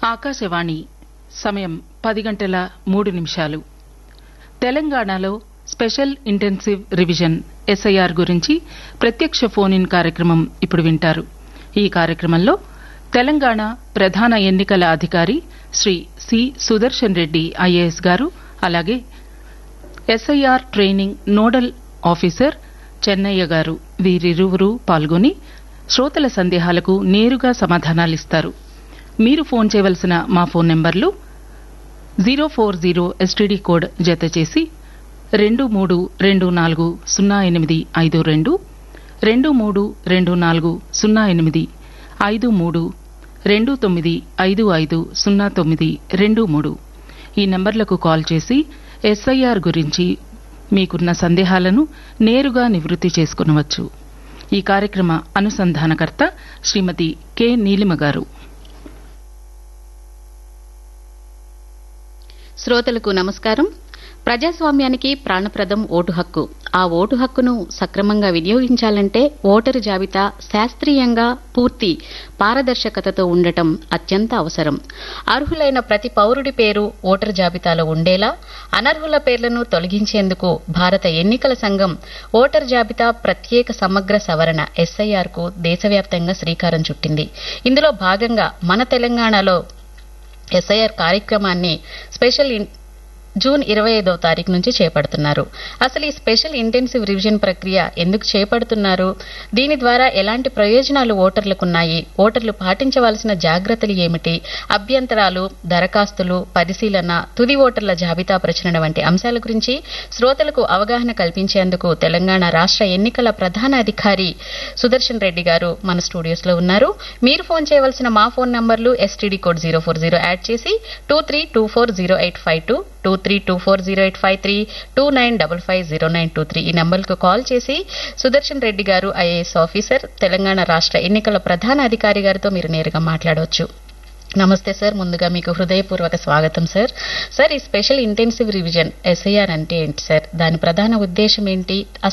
ఆకాశవాణి సమయం పది గంటల మూడు నిమిషాలు తెలంగాణలో స్పెషల్ ఇంటెన్సివ్ రివిజన్ ఎస్ఐఆర్ గురించి ప్రత్యక్ష ఫోన్ ఇన్ కార్యక్రమం ఇప్పుడు వింటారు ఈ కార్యక్రమంలో తెలంగాణ ప్రధాన ఎన్నికల అధికారి శ్రీ సి సుదర్శన్ రెడ్డి ఐఏఎస్ గారు అలాగే SIR training nodal officer Chennaiah garu వీరిరువురు పాల్గొని శ్రోతల సందేహాలకు నేరుగా సమాధానాలిస్తారు మీరు ఫోన్ చేయవలసిన మా ఫోన్ నెంబర్లు zero four zero STD code జత చేసి రెండు మూడు రెండు నాలుగు సున్నా ఎనిమిది ఐదు రెండు రెండు మూడు రెండు నాలుగు సున్నా ఎనిమిది ఐదు మూడు రెండు తొమ్మిది ఐదు ఐదు సున్నా తొమ్మిది రెండు మూడు ఈ నెంబర్లకు కాల్ చేసి ఎస్ఐఆర్ గురించి మీకున్న సందేహాలను నేరుగా నివృత్తి చేసుకునవచ్చు ఈ కార్యక్రమ అనుసంధానకర్త శ్రీమతి కె నీలిమ గారు శ్రోతలకు నమస్కారం ప్రజాస్వామ్యానికి ప్రాణప్రదం ఓటు హక్కు ఆ ఓటు హక్కును సక్రమంగా వినియోగించాలంటే ఓటరు జాబితా శాస్త్రీయంగా పూర్తి పారదర్శకతతో ఉండటం అత్యంత అవసరం అర్హులైన ప్రతి పౌరుడి పేరు ఓటరు జాబితాలో ఉండేలా అనర్హుల పేర్లను తొలగించేందుకు భారత ఎన్నికల సంఘం ఓటర్ జాబితా ప్రత్యేక సమగ్ర సవరణ ఎస్ఐఆర్ కు దేశవ్యాప్తంగా శ్రీకారం చుట్టింది ఇందులో భాగంగా మన తెలంగాణలో ఎస్ఐఆర్ కార్యక్రమాన్ని స్పెషల్ ఇన్ జూన్ ఇరవై ఐదవ తారీఖు నుంచి చేపడుతున్నారు అసలు ఈ స్పెషల్ ఇంటెన్సివ్ రివిజన్ ప్రక్రియ ఎందుకు చేపడుతున్నారు దీని ద్వారా ఎలాంటి ప్రయోజనాలు ఓటర్లకున్నాయి ఓటర్లు పాటించవలసిన జాగ్రత్తలు ఏమిటి అభ్యంతరాలు దరఖాస్తులు పరిశీలన తుది ఓటర్ల జాబితా ప్రచురణ వంటి అంశాల గురించి శ్రోతలకు అవగాహన కల్పించేందుకు తెలంగాణ రాష్ట్ర ఎన్నికల ప్రధాన అధికారి సుదర్శన్ రెడ్డి గారు మన స్టూడియోస్ లో ఉన్నారు మీరు ఫోన్ చేయవలసిన మా ఫోన్ నంబర్లు STD code zero four zero add చేసి two three two four zero eight five two two three two four zero eight five three two nine double five zero nine two three ఈ నంబర్కు call చేసి సుదర్శన్ రెడ్డి గారు IAS officer Telangana రాష్ట్ర ఎన్నికల ప్రధాన అధికారి గారితో మీరు నేరుగా మాట్లాడవచ్చు నమస్తే సార్ ముందుగా మీకు హృదయపూర్వక స్వాగతం సార్ సార్ ఈ స్పెషల్ ఇంటెన్సివ్ రివిజన్ ఎస్ఐఆర్ అంటే ఏంటి సార్ దాని ప్రధాన ఉద్దేశం ఏంటి అసలు